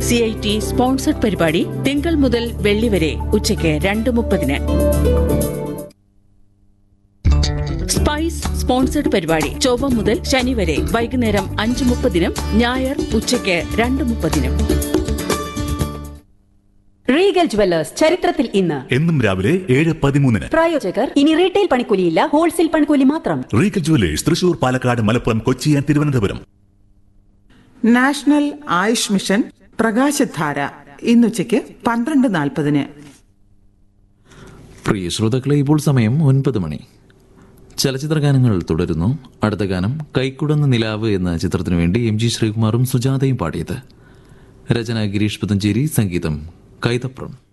C I T sponsored പരിപാടി തിങ്കൾ മുതൽ വെള്ളി വരെ ഉച്ചയ്ക്ക് രണ്ട് മുപ്പതിന് സ്പൈസ് സ്പോൺസർഡ് പരിപാടി ചൊവ്വ മുതൽ ശനി വരെ വൈകുന്നേരം അഞ്ച് മുപ്പതിനും ഞായർ ഉച്ചയ്ക്ക് രണ്ട് മുപ്പതിനും റീഗൽ ജുവല്ലേഴ്സ് ചരിത്രത്തിൽ ഇന്ന് എന്നും രാവിലെ ഏഴ് പതിമൂന്നിന് പ്രായോജകർ ഇനി റീറ്റെയിൽ പണിക്കൂലിയില്ല ഹോൾസെയിൽ പണിക്കൂലി മാത്രം Regal Jewellers Thrissur Palakkad Malappuram Kochi and Thiruvananthapuram National Ayush Mission Prakashadhara ഇന്നുച്ചയ്ക്ക് പന്ത്രണ്ട് നാൽപ്പതിന് പ്രിയ ശ്രോതാക്കളെ ഇപ്പോൾ സമയം ഒൻപത് മണി ചലച്ചിത്ര ഗാനങ്ങൾ തുടരുന്നു അടുത്ത ഗാനം കൈക്കുടന്ന നിലാവ് എന്ന ചിത്രത്തിനു വേണ്ടി എം ജി ശ്രീകുമാറും സുജാതയും പാടിയത് രചന ഗിരീഷ് പുതഞ്ചേരി സംഗീതം കൈതപ്രം